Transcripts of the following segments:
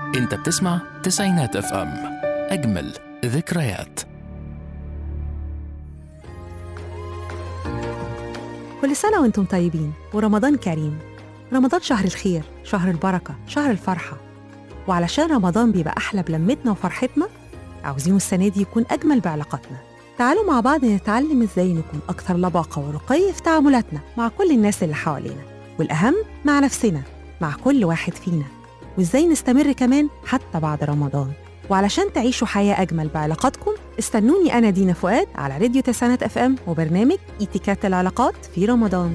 انت بتسمع تسعينات اف ام اجمل ذكريات كل سنة وانتم طيبين ورمضان كريم رمضان شهر الخير شهر البركة شهر الفرحة وعلشان رمضان بيبقى أحلى بلمتنا وفرحتنا عاوزينه السنة دي يكون أجمل بعلاقاتنا تعالوا مع بعض نتعلم ازاي نكون أكثر لباقة ورقي في تعاملاتنا مع كل الناس اللي حوالينا والأهم مع نفسنا مع كل واحد فينا وازاي نستمر كمان حتى بعد رمضان وعلشان تعيشوا حياة أجمل بعلاقاتكم استنوني أنا دينا فؤاد على راديو تسعينات اف ام وبرنامج اتيكات العلاقات في رمضان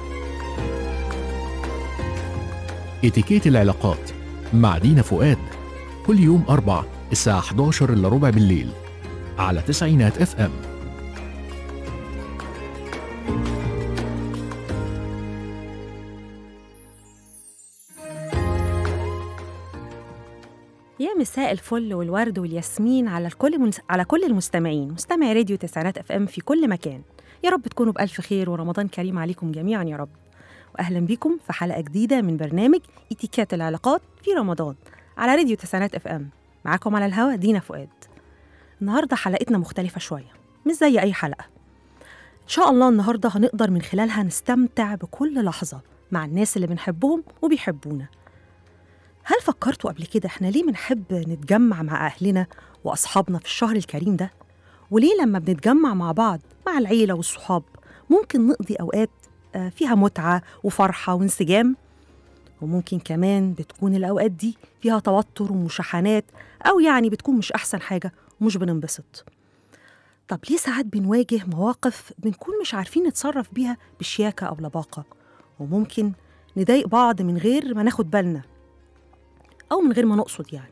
اتيكيت العلاقات مع دينا فؤاد كل يوم أربع الساعة 11 إلا ربع بالليل على تسعينات اف ام يا مساء الفل والورد والياسمين على الكل من... على كل المستمعين مستمعي راديو تسعينات اف ام في كل مكان يا رب تكونوا بألف خير ورمضان كريم عليكم جميعا يا رب واهلا بكم في حلقه جديده من برنامج اتيكات العلاقات في رمضان على راديو تسعينات اف ام معاكم على الهوا دينا فؤاد النهارده حلقتنا مختلفه شويه مش زي اي حلقه ان شاء الله النهارده هنقدر من خلالها نستمتع بكل لحظه مع الناس اللي بنحبهم وبيحبونا هل فكرتوا قبل كده احنا ليه بنحب نتجمع مع اهلنا واصحابنا في الشهر الكريم ده وليه لما بنتجمع مع بعض مع العيله والصحاب ممكن نقضي اوقات آه، فيها متعه وفرحه وانسجام وممكن كمان بتكون الاوقات دي فيها توتر ومشاحنات او يعني بتكون مش احسن حاجه ومش بننبسط طب ليه ساعات بنواجه مواقف بنكون مش عارفين نتصرف بيها بشياكه او لباقه وممكن نضايق بعض من غير ما ناخد بالنا أو من غير ما نقصد يعني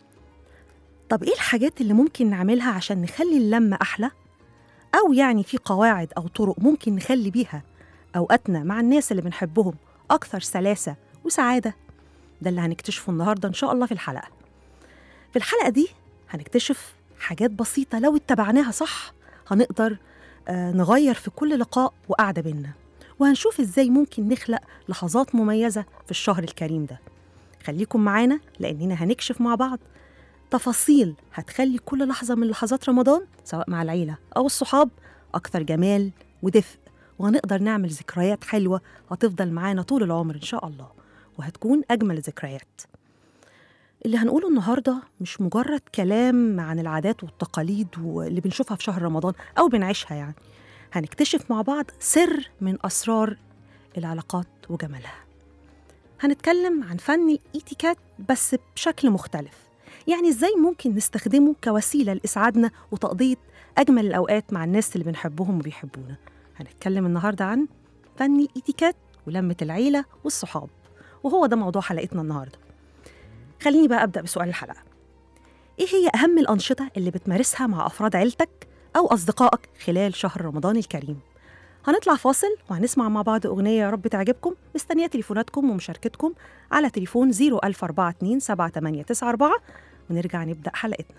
طب إيه الحاجات اللي ممكن نعملها عشان نخلي اللمة أحلى؟ أو يعني في قواعد أو طرق ممكن نخلي بيها أوقاتنا مع الناس اللي بنحبهم أكثر سلاسة وسعادة ده اللي هنكتشفه النهاردة إن شاء الله في الحلقة في الحلقة دي هنكتشف حاجات بسيطة لو اتبعناها صح هنقدر آه، نغير في كل لقاء وقعدة بينا وهنشوف إزاي ممكن نخلق لحظات مميزة في الشهر الكريم ده خليكم معانا لأننا هنكشف مع بعض تفاصيل هتخلي كل لحظة من لحظات رمضان سواء مع العيلة أو الصحاب أكثر جمال ودفء وهنقدر نعمل ذكريات حلوة هتفضل معانا طول العمر إن شاء الله وهتكون أجمل ذكريات اللي هنقوله النهاردة مش مجرد كلام عن العادات والتقاليد واللي بنشوفها في شهر رمضان أو بنعيشها يعني هنكتشف مع بعض سر من أسرار العلاقات وجمالها هنتكلم عن فن الإيتيكات بس بشكل مختلف يعني إزاي ممكن نستخدمه كوسيلة لإسعادنا وتقضية أجمل الأوقات مع الناس اللي بنحبهم وبيحبونا هنتكلم النهاردة عن فن الإيتيكات ولمة العيلة والصحاب وهو ده موضوع حلقتنا النهاردة خليني بقى أبدأ بسؤال الحلقة إيه هي أهم الأنشطة اللي بتمارسها مع أفراد عيلتك أو أصدقائك خلال شهر رمضان الكريم؟ هنطلع فاصل وهنسمع مع بعض أغنية يا رب تعجبكم مستنية تليفوناتكم ومشاركتكم على تليفون 00427 7894 ونرجع نبدأ حلقتنا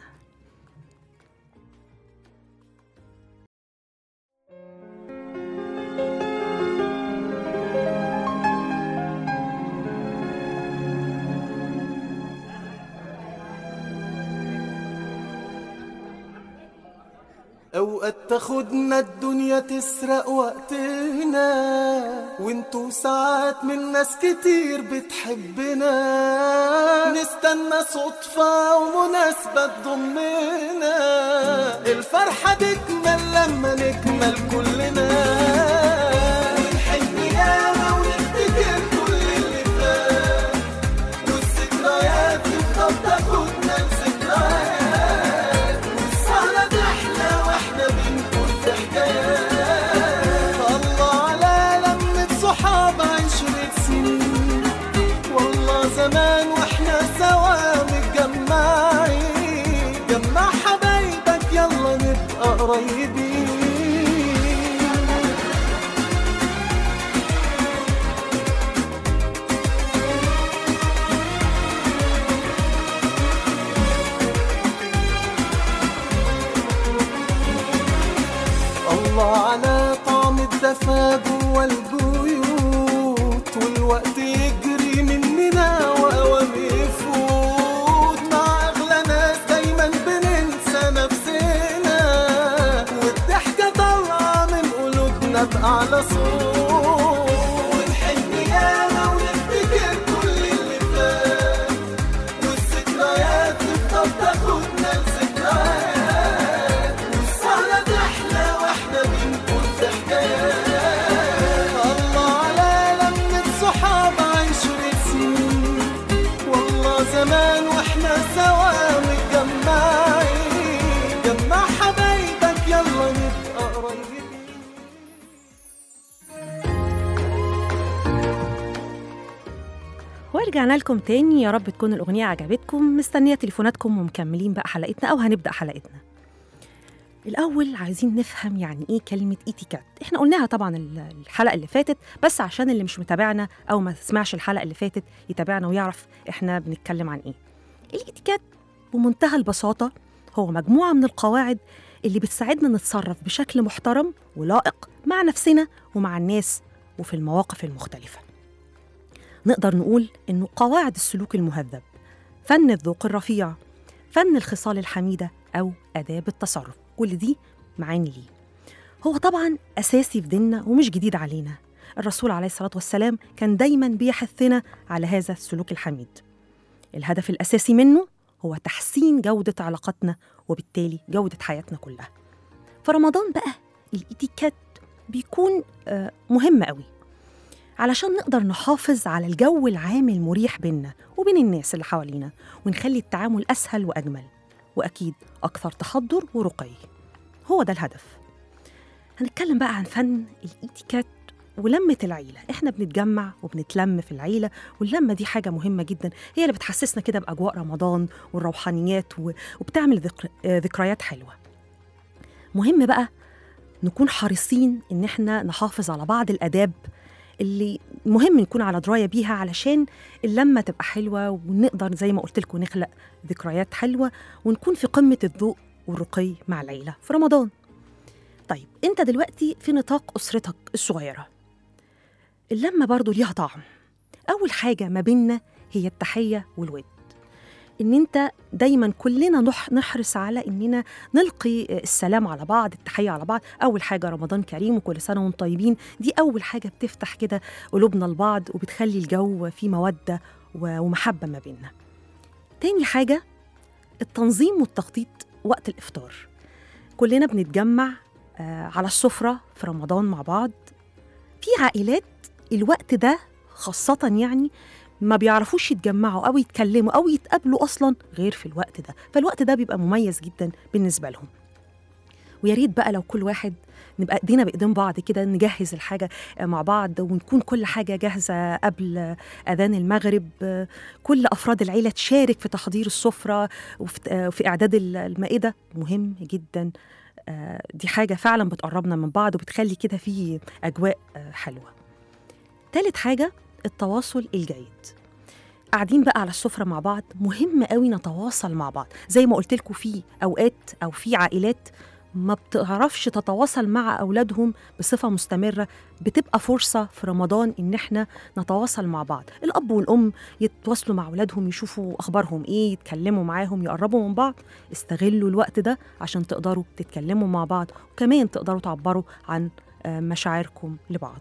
اوقات تاخدنا الدنيا تسرق وقتنا وانتو ساعات من ناس كتير بتحبنا نستنى صدفة ومناسبة تضمنا الفرحة تكمل لما نكمل كلنا ونحن ياما ونفتكر كل اللي فات والذكريات تفضل تاخدنا لذكريات والسهرة تحلى واحنا بنكون في حكايات الله على لمة صحاب عشرة سنين والله زمان واحنا سوا متجمعين جمع حبايبك يلا نبقى قريبين الله على طعم الدفا جوا البيوت والوقت يجري مننا وأوام يفوت ورجعنا لكم تاني يا رب تكون الأغنية عجبتكم مستنية تليفوناتكم ومكملين بقى حلقتنا أو هنبدأ حلقتنا الأول عايزين نفهم يعني إيه كلمة إيتيكات إحنا قلناها طبعا ال- الحلقة اللي فاتت بس عشان اللي مش متابعنا أو ما سمعش الحلقة اللي فاتت يتابعنا ويعرف إحنا بنتكلم عن إيه الإيتيكات بمنتهى البساطة هو مجموعة من القواعد اللي بتساعدنا نتصرف بشكل محترم ولائق مع نفسنا ومع الناس وفي المواقف المختلفة نقدر نقول إنه قواعد السلوك المهذب فن الذوق الرفيع فن الخصال الحميدة أو آداب التصرف كل دي معاني ليه هو طبعا أساسي في ديننا ومش جديد علينا الرسول عليه الصلاة والسلام كان دايما بيحثنا على هذا السلوك الحميد الهدف الأساسي منه هو تحسين جودة علاقاتنا وبالتالي جودة حياتنا كلها فرمضان بقى الإتيكات بيكون آه، مهم قوي علشان نقدر نحافظ على الجو العام المريح بيننا وبين الناس اللي حوالينا ونخلي التعامل أسهل وأجمل وأكيد أكثر تحضر ورقي هو ده الهدف هنتكلم بقى عن فن الإتيكات ولمة العيلة إحنا بنتجمع وبنتلم في العيلة واللمة دي حاجة مهمة جدا هي اللي بتحسسنا كده بأجواء رمضان والروحانيات و- وبتعمل ذكر... آه، ذكريات حلوة مهم بقى نكون حريصين إن إحنا نحافظ على بعض الآداب اللي مهم نكون على درايه بيها علشان اللمه تبقى حلوه ونقدر زي ما قلت لكم نخلق ذكريات حلوه ونكون في قمه الذوق والرقي مع العيله في رمضان. طيب انت دلوقتي في نطاق اسرتك الصغيره. اللمه برضو ليها طعم. اول حاجه ما بيننا هي التحيه والود. ان انت دايما كلنا نح نحرص على اننا نلقي السلام على بعض التحيه على بعض اول حاجه رمضان كريم وكل سنه وانتم طيبين دي اول حاجه بتفتح كده قلوبنا لبعض وبتخلي الجو فيه موده و- ومحبه ما بيننا تاني حاجه التنظيم والتخطيط وقت الافطار كلنا بنتجمع آه، على السفره في رمضان مع بعض في عائلات الوقت ده خاصه يعني ما بيعرفوش يتجمعوا او يتكلموا او يتقابلوا اصلا غير في الوقت ده فالوقت ده بيبقى مميز جدا بالنسبه لهم ويا ريت بقى لو كل واحد نبقى ايدينا بايدين بعض كده نجهز الحاجه مع بعض ونكون كل حاجه جاهزه قبل اذان المغرب كل افراد العيله تشارك في تحضير السفره وفي في اعداد المائده مهم جدا آه، دي حاجه فعلا بتقربنا من بعض وبتخلي كده في اجواء آه، حلوه تالت حاجه التواصل الجيد قاعدين بقى على السفرة مع بعض مهم قوي نتواصل مع بعض زي ما قلت لكم في أوقات أو في عائلات ما بتعرفش تتواصل مع أولادهم بصفة مستمرة بتبقى فرصة في رمضان إن إحنا نتواصل مع بعض الأب والأم يتواصلوا مع أولادهم يشوفوا أخبارهم إيه يتكلموا معاهم يقربوا من بعض استغلوا الوقت ده عشان تقدروا تتكلموا مع بعض وكمان تقدروا تعبروا عن آه، مشاعركم لبعض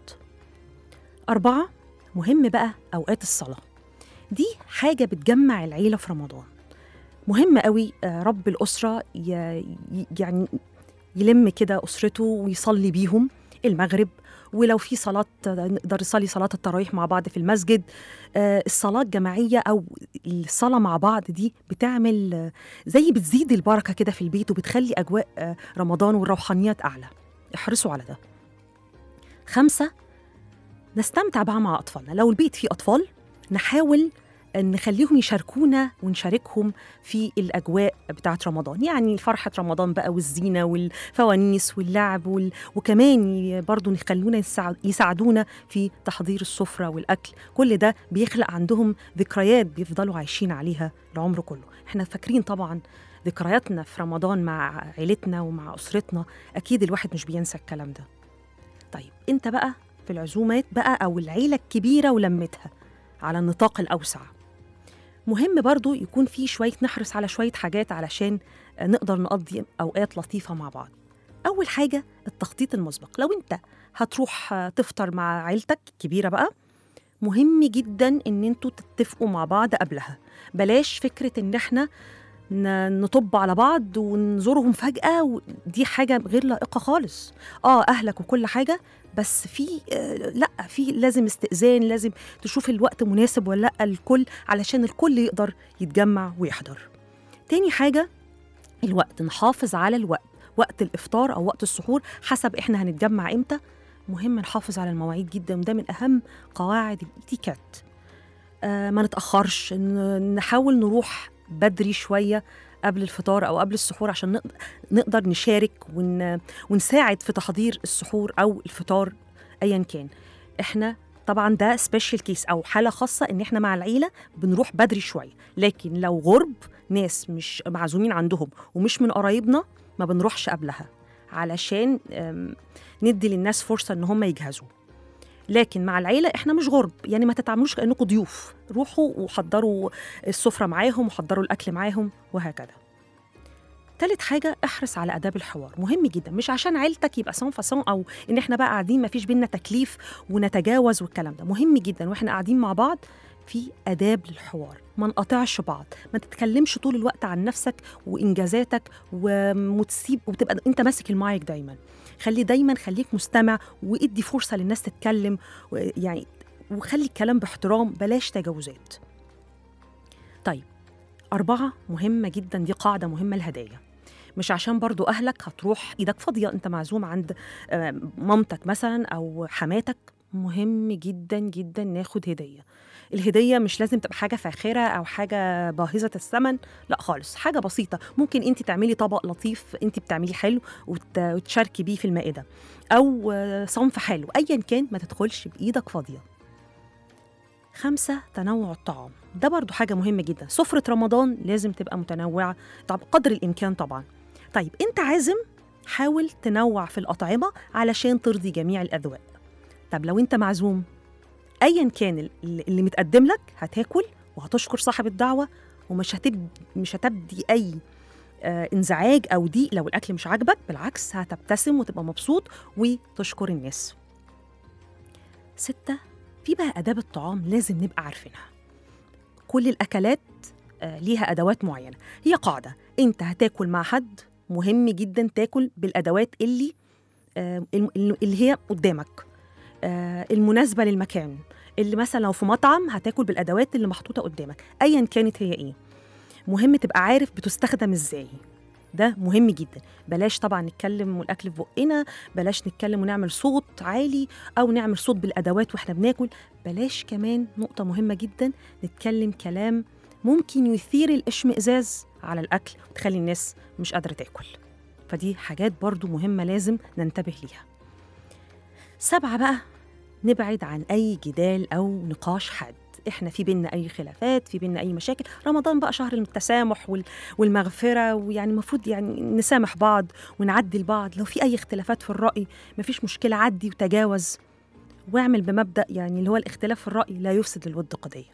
أربعة مهم بقى أوقات الصلاة دي حاجة بتجمع العيلة في رمضان مهم قوي آه، رب الأسرة ي- ي- يعني يلم كده أسرته ويصلي بيهم المغرب ولو في صلاة نقدر نصلي صلاة التراويح مع بعض في المسجد آه، الصلاة الجماعية أو الصلاة مع بعض دي بتعمل آه، زي بتزيد البركة كده في البيت وبتخلي أجواء آه، رمضان والروحانيات أعلى احرصوا على ده خمسة نستمتع بقى مع أطفالنا لو البيت فيه أطفال نحاول أن نخليهم يشاركونا ونشاركهم في الأجواء بتاعة رمضان يعني فرحة رمضان بقى والزينة والفوانيس واللعب وال... وكمان ي- برضو نخلونا يساعد... يساعدونا في تحضير السفرة والأكل كل ده بيخلق عندهم ذكريات بيفضلوا عايشين عليها العمر كله احنا فاكرين طبعا ذكرياتنا في رمضان مع عيلتنا ومع أسرتنا أكيد الواحد مش بينسى الكلام ده طيب انت بقى في العزومات بقى أو العيلة الكبيرة ولمتها على النطاق الأوسع مهم برضو يكون في شوية نحرص على شوية حاجات علشان نقدر نقضي أوقات لطيفة مع بعض أول حاجة التخطيط المسبق لو أنت هتروح تفطر مع عيلتك كبيرة بقى مهم جدا ان انتوا تتفقوا مع بعض قبلها بلاش فكرة ان احنا ن- نطب على بعض ونزورهم فجأة ودي حاجة غير لائقة خالص اه أهلك وكل حاجة بس في آه لا في لازم استئذان لازم تشوف الوقت مناسب ولا لا الكل علشان الكل يقدر يتجمع ويحضر تاني حاجة الوقت نحافظ على الوقت وقت الإفطار أو وقت السحور حسب إحنا هنتجمع إمتى مهم نحافظ على المواعيد جدا وده من أهم قواعد الإتيكات آه ما نتاخرش ن- نحاول نروح بدري شويه قبل الفطار او قبل السحور عشان نقدر, نقدر نشارك ون ونساعد في تحضير السحور او الفطار ايا كان احنا طبعا ده سبيشال كيس او حاله خاصه ان احنا مع العيله بنروح بدري شويه لكن لو غرب ناس مش معزومين عندهم ومش من قرايبنا ما بنروحش قبلها علشان أم، ندي للناس فرصه ان هم يجهزوا لكن مع العيله احنا مش غرب يعني ما تتعاملوش كانكم ضيوف روحوا وحضروا السفره معاهم وحضروا الاكل معاهم وهكذا تالت حاجة احرص على آداب الحوار مهم جدا مش عشان عيلتك يبقى سون فاسون أو إن إحنا بقى قاعدين ما فيش بينا تكليف ونتجاوز والكلام ده مهم جدا وإحنا قاعدين مع بعض في آداب للحوار ما نقاطعش بعض ما تتكلمش طول الوقت عن نفسك وإنجازاتك و- وتسيب وتبقى أنت ماسك المايك دايما خلي دايما خليك مستمع وادي فرصة للناس تتكلم و- يعني وخلي الكلام باحترام بلاش تجاوزات طيب أربعة مهمة جدا دي قاعدة مهمة الهدايا مش عشان برضو أهلك هتروح إيدك فاضية أنت معزوم عند آه، مامتك مثلا أو حماتك مهم جدا جدا ناخد هدية الهدية مش لازم تبقى حاجة فاخرة أو حاجة باهظة الثمن لا خالص حاجة بسيطة ممكن أنت تعملي طبق لطيف أنت بتعمليه حلو وت- وتشاركي بيه في المائدة أو آه، صنف حلو أيا كان ما تدخلش بإيدك فاضية خمسة تنوع الطعام ده برضو حاجة مهمة جدا سفرة رمضان لازم تبقى متنوعة طب قدر الإمكان طبعا طيب أنت عازم حاول تنوع في الأطعمة علشان ترضي جميع الأذواق طب لو أنت معزوم أيا كان ال- اللي متقدم لك هتاكل وهتشكر صاحب الدعوة ومش هتب... مش هتبدي أي آه انزعاج أو ضيق لو الأكل مش عاجبك بالعكس هتبتسم وتبقى مبسوط وتشكر الناس ستة في بقى آداب الطعام لازم نبقى عارفينها كل الأكلات آه، ليها أدوات معينة هي قاعدة أنت هتاكل مع حد مهم جدا تاكل بالأدوات اللي آه، الم- اللي هي قدامك آه، المناسبة للمكان اللي مثلا لو في مطعم هتاكل بالأدوات اللي محطوطة قدامك أيا كانت هي إيه مهم تبقى عارف بتستخدم إزاي ده مهم جدا بلاش طبعا نتكلم والاكل في بقنا بلاش نتكلم ونعمل صوت عالي او نعمل صوت بالادوات واحنا بناكل بلاش كمان نقطه مهمه جدا نتكلم كلام ممكن يثير الاشمئزاز على الاكل وتخلي الناس مش قادره تاكل فدي حاجات برضو مهمه لازم ننتبه ليها سبعة بقى نبعد عن أي جدال أو نقاش حاد احنا في بينا اي خلافات في بينا اي مشاكل رمضان بقى شهر التسامح وال- والمغفره ويعني المفروض يعني نسامح بعض ونعدي لبعض لو في اي اختلافات في الراي مفيش مشكله عدي وتجاوز واعمل بمبدا يعني اللي هو الاختلاف في الراي لا يفسد الود قضيه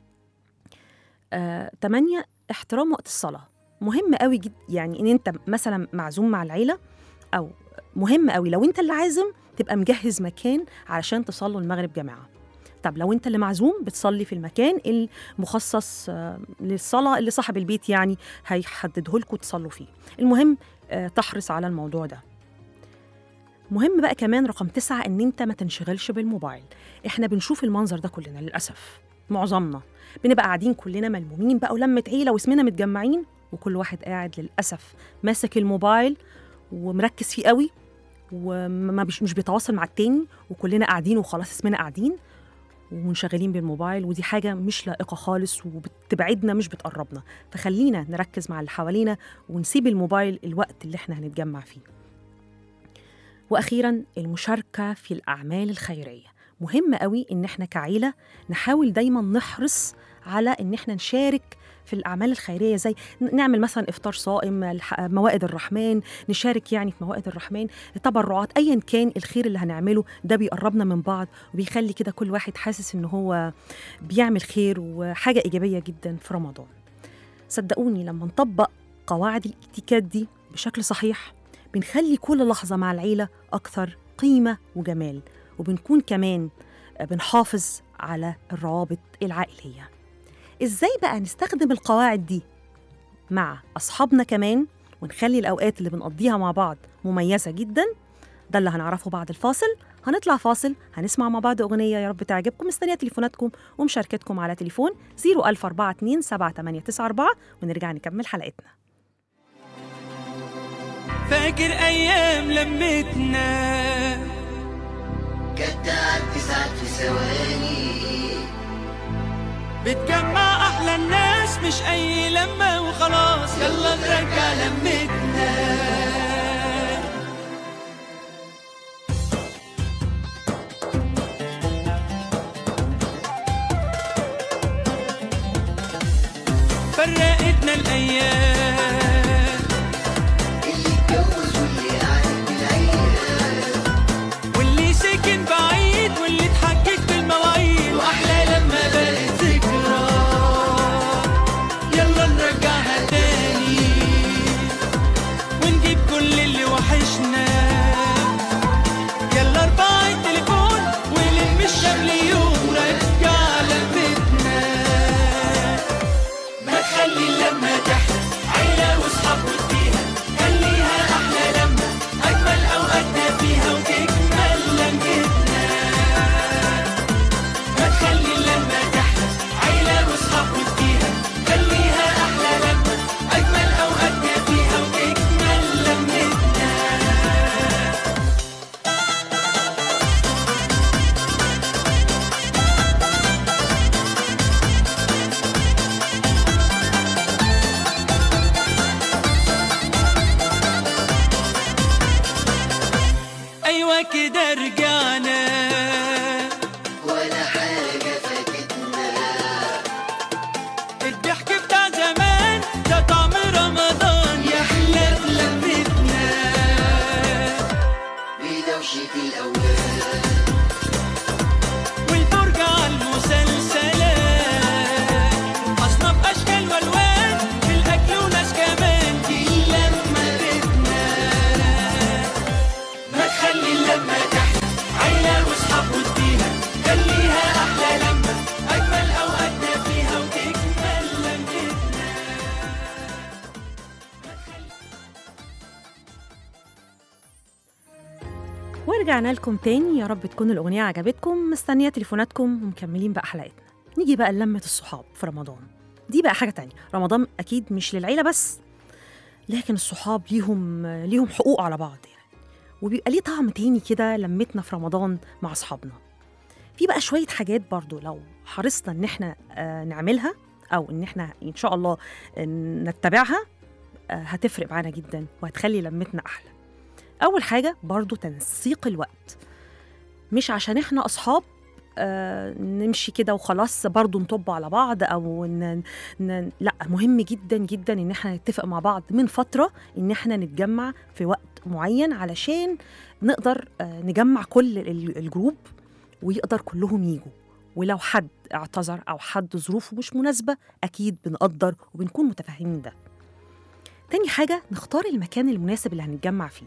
آه، تمانية احترام وقت الصلاة مهم قوي جد يعني ان انت مثلا معزوم مع العيلة او مهم قوي لو انت اللي عازم تبقى مجهز مكان علشان تصلوا المغرب جماعة طب لو انت اللي معزوم بتصلي في المكان المخصص آه، للصلاة اللي صاحب البيت يعني هيحدده لكم تصلوا فيه المهم آه، تحرص على الموضوع ده مهم بقى كمان رقم تسعة ان انت ما تنشغلش بالموبايل احنا بنشوف المنظر ده كلنا للأسف معظمنا بنبقى قاعدين كلنا ملمومين بقى ولمة عيلة واسمنا متجمعين وكل واحد قاعد للأسف ماسك الموبايل ومركز فيه قوي وما مش مش بيتواصل مع التاني وكلنا قاعدين وخلاص اسمنا قاعدين ومنشغلين بالموبايل ودي حاجة مش لائقة خالص وبتبعدنا مش بتقربنا فخلينا نركز مع اللي حوالينا ونسيب الموبايل الوقت اللي احنا هنتجمع فيه واخيرا المشاركه في الاعمال الخيريه مهم قوي ان احنا كعيله نحاول دايما نحرص على ان احنا نشارك في الاعمال الخيريه زي ن- نعمل مثلا افطار صائم الح- موائد الرحمن نشارك يعني في موائد الرحمن تبرعات ايا كان الخير اللي هنعمله ده بيقربنا من بعض وبيخلي كده كل واحد حاسس ان هو بيعمل خير وحاجه ايجابيه جدا في رمضان صدقوني لما نطبق قواعد الاتيكيت دي بشكل صحيح بنخلي كل لحظة مع العيلة أكثر قيمة وجمال وبنكون كمان بنحافظ على الروابط العائلية إزاي بقى نستخدم القواعد دي مع أصحابنا كمان ونخلي الأوقات اللي بنقضيها مع بعض مميزة جدا ده اللي هنعرفه بعد الفاصل هنطلع فاصل هنسمع مع بعض أغنية يا رب تعجبكم مستنية تليفوناتكم ومشاركتكم على تليفون 00442 7894 ونرجع نكمل حلقتنا فاكر ايام لمتنا كانت تعدي ساعات في ثواني بتجمع احلى الناس مش اي لمة وخلاص يلا نرجع لمتنا فرقتنا الايام واللي سكن بعيد واللي اتحجج بالمواعيد واحلى لما بقت ذكرى يلا نرجعها تاني ونجيب كل اللي وحشنا يلا ارفع التليفون ولم الشمل يوم رجع لمتنا ما تخلي اللمة تحلى عيلة واصحاب وديها خليها أحلى لمة أجمل أوقاتنا فيها وتكمل لمتنا ما تخلي اللمة تحلى عيلة واصحاب وديها خليها أحلى لمة أجمل أوقاتنا فيها وتكمل لمتنا أيوة كده رجعنا الضحك بتاع زمان ده طعم رمضان يا حلة لمتنا بدوشة الأولاد والفرجة على المسلسلات أصناف أشكال وألوان في الأكل وناس كمان دي لما بيتنا ما تخلي اللمة تحلى عيلة وأصحاب وديها خليها أحلى لمة أجمل أوقاتنا فيها وتكمل لمتنا ورجعنا لكم تاني يا رب تكون الأغنية عجبتكم مستنية تليفوناتكم ومكملين بقى حلقتنا نيجي بقى لمة الصحاب في رمضان دي بقى حاجة تانية رمضان أكيد مش للعيلة بس لكن الصحاب ليهم ليهم حقوق على بعض يعني وبيبقى ليه طعم تاني كده لمتنا في رمضان مع أصحابنا في بقى شوية حاجات برضو لو حرصنا إن إحنا آه، نعملها أو إن إحنا إن شاء الله آه، نتبعها آه، هتفرق معانا جدا وهتخلي لمتنا أحلى أول حاجة برضو تنسيق الوقت مش عشان إحنا أصحاب آه نمشي كده وخلاص برضو نطب على بعض أو ن... ن... لا مهم جدا جدا إن إحنا نتفق مع بعض من فترة إن إحنا نتجمع في وقت معين علشان نقدر آه نجمع كل ال- الجروب ويقدر كلهم يجوا ولو حد اعتذر أو حد ظروفه مش مناسبة أكيد بنقدر وبنكون متفاهمين ده تاني حاجة نختار المكان المناسب اللي هنتجمع فيه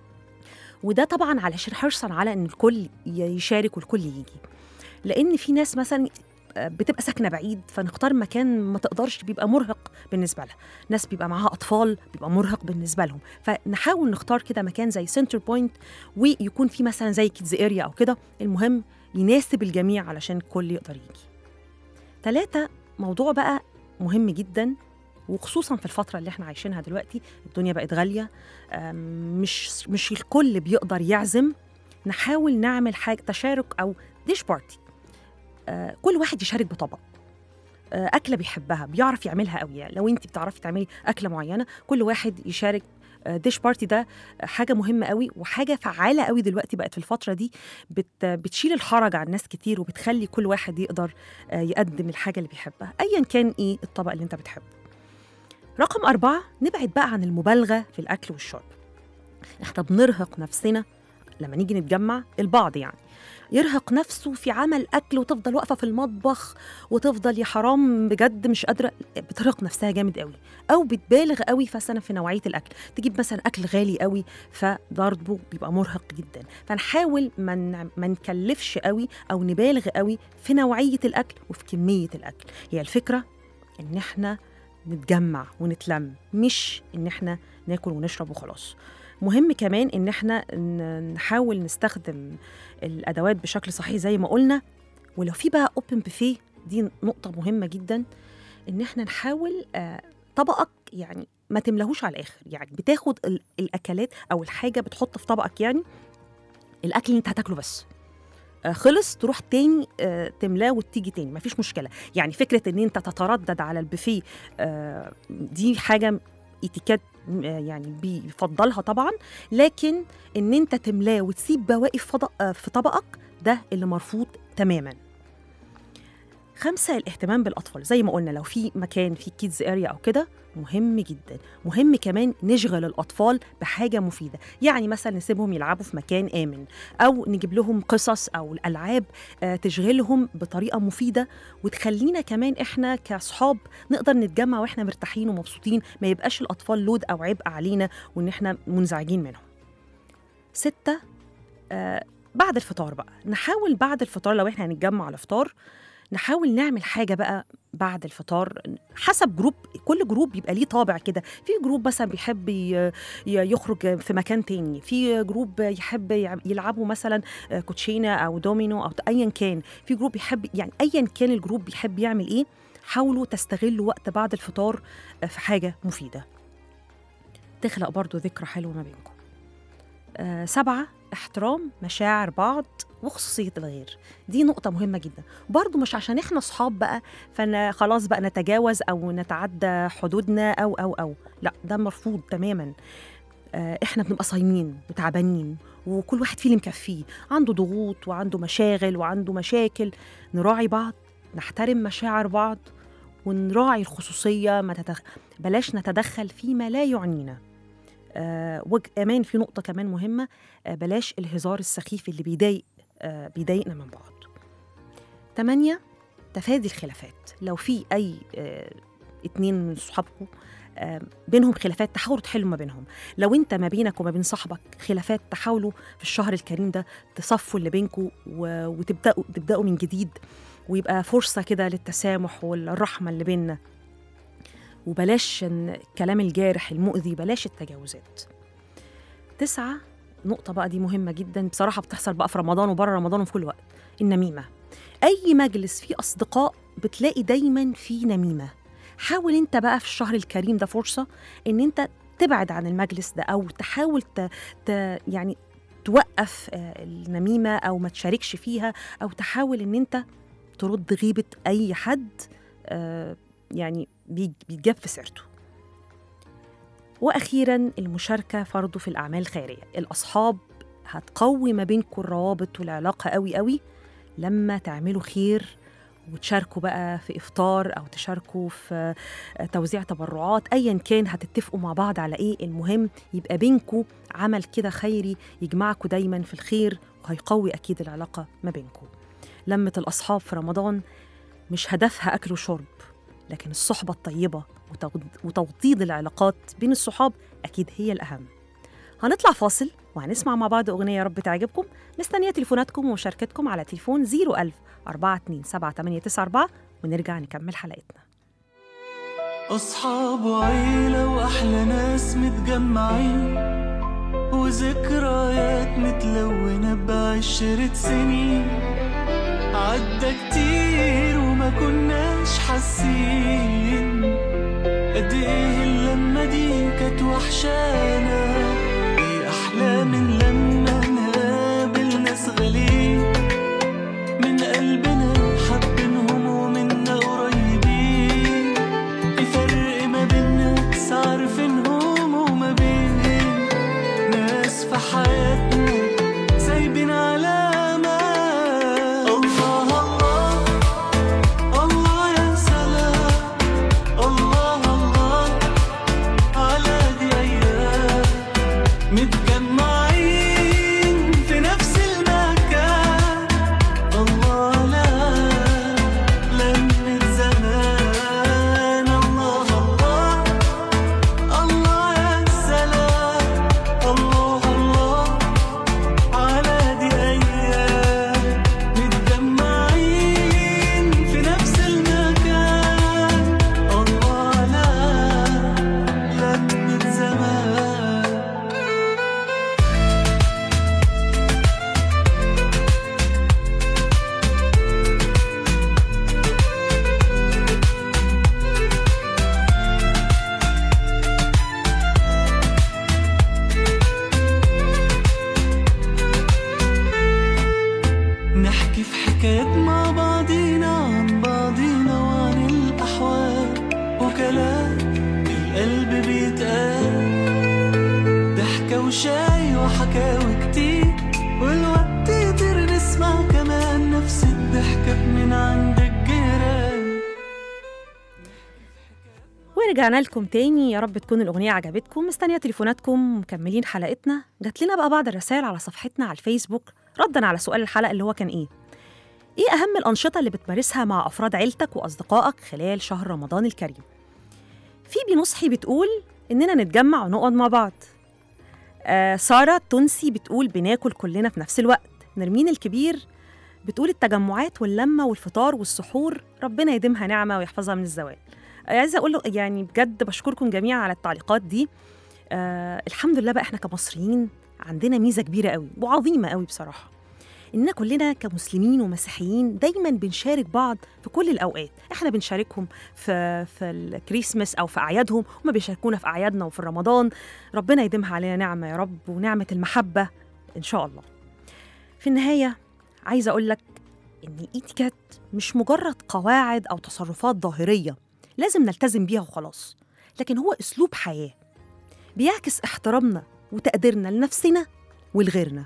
وده طبعا علشان حرصا على ان الكل ي- يشارك والكل يجي لان في ناس مثلا آه، بتبقى ساكنه بعيد فنختار مكان ما تقدرش بيبقى مرهق بالنسبه لها ناس بيبقى معاها اطفال بيبقى مرهق بالنسبه لهم فنحاول نختار كده مكان زي سنتر بوينت ويكون في مثلا زي كيدز اريا او كده المهم يناسب الجميع علشان الكل يقدر يجي ثلاثة موضوع بقى مهم جدا وخصوصا في الفترة اللي احنا عايشينها دلوقتي الدنيا بقت غالية أم، مش مش الكل بيقدر يعزم نحاول نعمل حاجة تشارك أو ديش بارتي آه، كل واحد يشارك بطبق آه، أكلة بيحبها بيعرف يعملها قوي يعني لو أنت بتعرفي تعملي أكلة معينة كل واحد يشارك ديش بارتي ده حاجة مهمة قوي وحاجة فعالة قوي دلوقتي بقت في الفترة دي بت بتشيل الحرج عن ناس كتير وبتخلي كل واحد يقدر آه، يقدم الحاجة اللي بيحبها أيا كان إيه الطبق اللي أنت بتحبه رقم أربعة نبعد بقى عن المبالغة في الأكل والشرب احنا بنرهق نفسنا لما نيجي نتجمع البعض يعني يرهق نفسه في عمل أكل وتفضل واقفة في المطبخ وتفضل يا حرام بجد مش قادرة بترهق نفسها جامد قوي أو بتبالغ قوي مثلا في نوعية الأكل تجيب مثلا أكل غالي قوي فضربه بيبقى مرهق جدا فنحاول ما من ما نكلفش قوي أو نبالغ قوي في نوعية الأكل وفي كمية الأكل هي الفكرة إن احنا نتجمع ونتلم مش ان احنا ناكل ونشرب وخلاص مهم كمان ان احنا ن- نحاول نستخدم الادوات بشكل صحيح زي ما قلنا ولو في بقى اوبن بوفيه دي نقطه مهمه جدا ان احنا نحاول آه، طبقك يعني ما تملهوش على الاخر يعني بتاخد ال- الاكلات او الحاجه بتحط في طبقك يعني الاكل اللي انت هتاكله بس آه، خلص تروح تاني آه، تملاه وتيجي تاني مفيش مشكله يعني فكره ان انت تتردد على البوفيه آه، دي حاجه اتيكيت آه، يعني بيفضلها طبعا لكن ان انت تملاه وتسيب بواقي في فض- آه، في طبقك ده اللي مرفوض تماما خمسة الاهتمام بالأطفال زي ما قلنا لو في مكان في كيدز اريا أو كده مهم جدا مهم كمان نشغل الأطفال بحاجة مفيدة يعني مثلا نسيبهم يلعبوا في مكان آمن أو نجيب لهم قصص أو الألعاب آه، تشغلهم بطريقة مفيدة وتخلينا كمان إحنا كأصحاب نقدر نتجمع وإحنا مرتاحين ومبسوطين ما يبقاش الأطفال لود أو عبء علينا وإن إحنا منزعجين منهم ستة آه بعد الفطار بقى نحاول بعد الفطار لو إحنا هنتجمع على فطار نحاول نعمل حاجة بقى بعد الفطار حسب جروب كل جروب بيبقى ليه طابع كده في جروب مثلا بيحب ي- ي- يخرج في مكان تاني في جروب يحب يع- يلعبوا مثلا كوتشينة أو دومينو أو أيا كان في جروب يحب يعني أيا كان الجروب بيحب يعمل إيه حاولوا تستغلوا وقت بعد الفطار في حاجة مفيدة تخلق برضو ذكرى حلوة ما بينكم آه سبعة احترام مشاعر بعض وخصوصية الغير دي نقطة مهمة جدا برضو مش عشان احنا صحاب بقى فانا خلاص بقى نتجاوز او نتعدى حدودنا او او او لا ده مرفوض تماما آه، احنا بنبقى صايمين وتعبانين وكل واحد فيه اللي مكفيه عنده ضغوط وعنده مشاغل وعنده مشاكل نراعي بعض نحترم مشاعر بعض ونراعي الخصوصية ما تتخ... بلاش نتدخل فيما لا يعنينا آه وكمان في نقطة كمان مهمة آه بلاش الهزار السخيف اللي بيضايق آه بيضايقنا من بعض تمانية تفادي الخلافات لو في أي آه اتنين من صحابكم آه بينهم خلافات تحاولوا تحلوا ما بينهم لو انت ما بينك وما بين صاحبك خلافات تحاولوا في الشهر الكريم ده تصفوا اللي بينكم و- وتبداوا تبداوا من جديد ويبقى فرصه كده للتسامح والرحمه اللي بيننا وبلاش إن الكلام الجارح المؤذي بلاش التجاوزات تسعة نقطة بقى دي مهمة جدا بصراحة بتحصل بقى في رمضان وبره رمضان وفي كل وقت النميمة أي مجلس فيه أصدقاء بتلاقي دايما فيه نميمة حاول انت بقى في الشهر الكريم ده فرصة ان انت تبعد عن المجلس ده او تحاول ت... ت... يعني توقف آه، النميمة او ما تشاركش فيها او تحاول ان انت ترد غيبة اي حد آه، يعني بيج- بيتجاب في سيرته واخيرا المشاركه برضه في الاعمال الخيريه الاصحاب هتقوي ما بينكم الروابط والعلاقه قوي قوي لما تعملوا خير وتشاركوا بقى في افطار او تشاركوا في توزيع تبرعات ايا كان هتتفقوا مع بعض على ايه المهم يبقى بينكم عمل كده خيري يجمعكم دايما في الخير وهيقوي اكيد العلاقه ما بينكم لمه الاصحاب في رمضان مش هدفها اكل وشرب لكن الصحبه الطيبه وتوض- وتوطيد العلاقات بين الصحاب اكيد هي الاهم هنطلع فاصل وهنسمع مع بعض اغنيه يا رب تعجبكم مستنيه تليفوناتكم ومشاركتكم على تليفون 01000 427 ونرجع نكمل حلقتنا أصحاب وعيلة وأحلى ناس متجمعين وذكريات متلونة بعشرة سنين عدى كتير وما كناش حاسين قد ايه اللمة دي كانت وحشانا ايه أحلى من لما نقابل ناس غاليين من قلبنا حابينهم ومنا قريبين في فرق ما بين ناس عارفينهم وما بين ناس في حياتنا سايبين علامة الله الله الله يا سلام الله الله على دي أيام متجمعين وشاي وحكاوي كتير والوقت يطير نسمع كمان نفس الضحكة من عند الجيران ورجعنا لكم تاني يا رب تكون الأغنية عجبتكم مستنية تليفوناتكم مكملين حلقتنا جات لنا بقى بعض الرسائل على صفحتنا على الفيسبوك ردا على سؤال الحلقة اللي هو كان إيه إيه أهم الأنشطة اللي بتمارسها مع أفراد عيلتك وأصدقائك خلال شهر رمضان الكريم فيبي نصحي بتقول إننا نتجمع ونقعد مع بعض آه سارة التونسي بتقول بناكل كلنا في نفس الوقت نرمين الكبير بتقول التجمعات واللمة والفطار والسحور ربنا يديمها نعمة ويحفظها من الزوال عايزه اقول له يعني بجد بشكركم جميعا على التعليقات دي آه الحمد لله بقى احنا كمصريين عندنا ميزه كبيره قوي وعظيمه قوي بصراحه اننا كلنا كمسلمين ومسيحيين دايما بنشارك بعض في كل الاوقات احنا بنشاركهم في في الكريسماس او في اعيادهم هم بيشاركونا في اعيادنا وفي رمضان ربنا يديمها علينا نعمه يا رب ونعمه المحبه ان شاء الله في النهايه عايزه اقول لك ان الايتيكيت مش مجرد قواعد او تصرفات ظاهريه لازم نلتزم بيها وخلاص لكن هو اسلوب حياه بيعكس احترامنا وتقديرنا لنفسنا ولغيرنا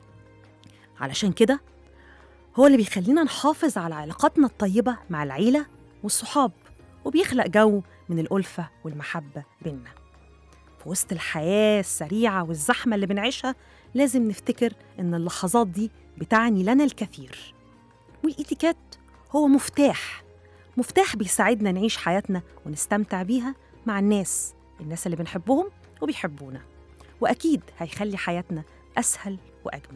علشان كده هو اللي بيخلينا نحافظ على علاقاتنا الطيبة مع العيلة والصحاب وبيخلق جو من الألفة والمحبة بينا في وسط الحياة السريعة والزحمة اللي بنعيشها لازم نفتكر إن اللحظات دي بتعني لنا الكثير والإتيكيت هو مفتاح مفتاح بيساعدنا نعيش حياتنا ونستمتع بيها مع الناس الناس اللي بنحبهم وبيحبونا وأكيد هيخلي حياتنا أسهل وأجمل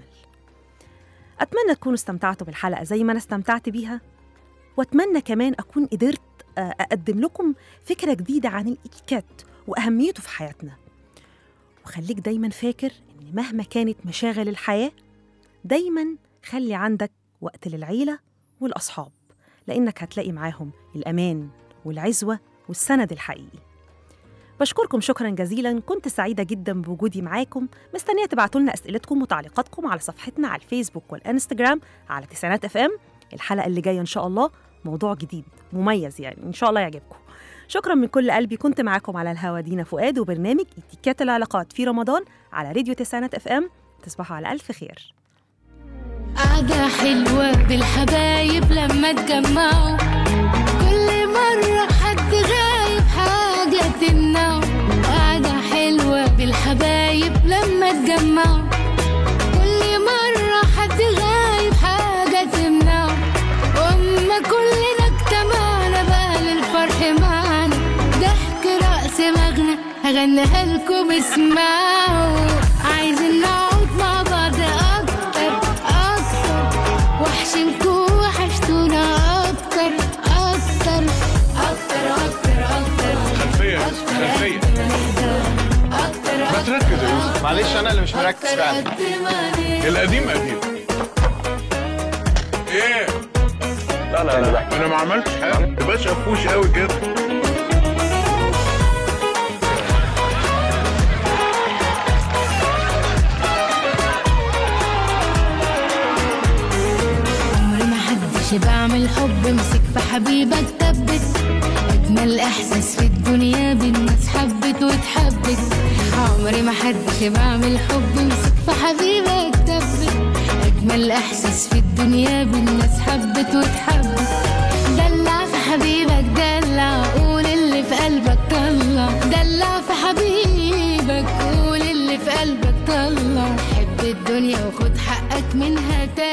أتمنى تكونوا استمتعتوا بالحلقة زي ما أنا استمتعت بيها وأتمنى كمان أكون قدرت آه، أقدم لكم فكرة جديدة عن الإتيكيت وأهميته في حياتنا وخليك دايما فاكر إن مهما كانت مشاغل الحياة دايما خلي عندك وقت للعيلة والأصحاب لأنك هتلاقي معاهم الأمان والعزوة والسند الحقيقي بشكركم شكرا جزيلا كنت سعيدة جدا بوجودي معاكم مستنية تبعتوا لنا أسئلتكم وتعليقاتكم على صفحتنا على الفيسبوك والإنستجرام على تسعينات اف ام الحلقة اللي جاية إن شاء الله موضوع جديد مميز يعني إن شاء الله يعجبكم شكرا من كل قلبي كنت معاكم على الهوا دينا فؤاد وبرنامج اتيكيت العلاقات في رمضان على راديو تسعينات اف ام تصبحوا على ألف خير قعدة حلوة بالحبايب لما اتجمعوا كل مرة حد غايب حاجة تمنعه قعدة حلوة بالحبايب لما اتجمعوا كل مرة حد غايب حاجة تمنعه وأما كلنا اجتمعنا بقى للفرح معانا ضحك رقص مغنى هغنيها لكم اسمعوا عايزين نقعد مع بعض أكتر أكتر وحشنكوا وحشتونا أكتر أكتر أكتر أكتر أكتر خلفية خلفية ما تركز يا يوسف معلش انا اللي مش مركز فعلا القديم قديم ايه لا لا لا انا ما عملتش حاجه تبقاش قفوش قوي كده عمري ما حدش بعمل حب مسك في حبيبك ثبت اجمل احساس في الدنيا بالناس حبت واتحبت عمري ما حدش بعمل حب مسك في حبيبك ثبت اجمل احساس في الدنيا بالناس حبت واتحبت دلع في حبيبك دلع قول اللي في قلبك طلع دلع في حبيبك قول اللي في قلبك طلع حب الدنيا وخد حقك منها تاني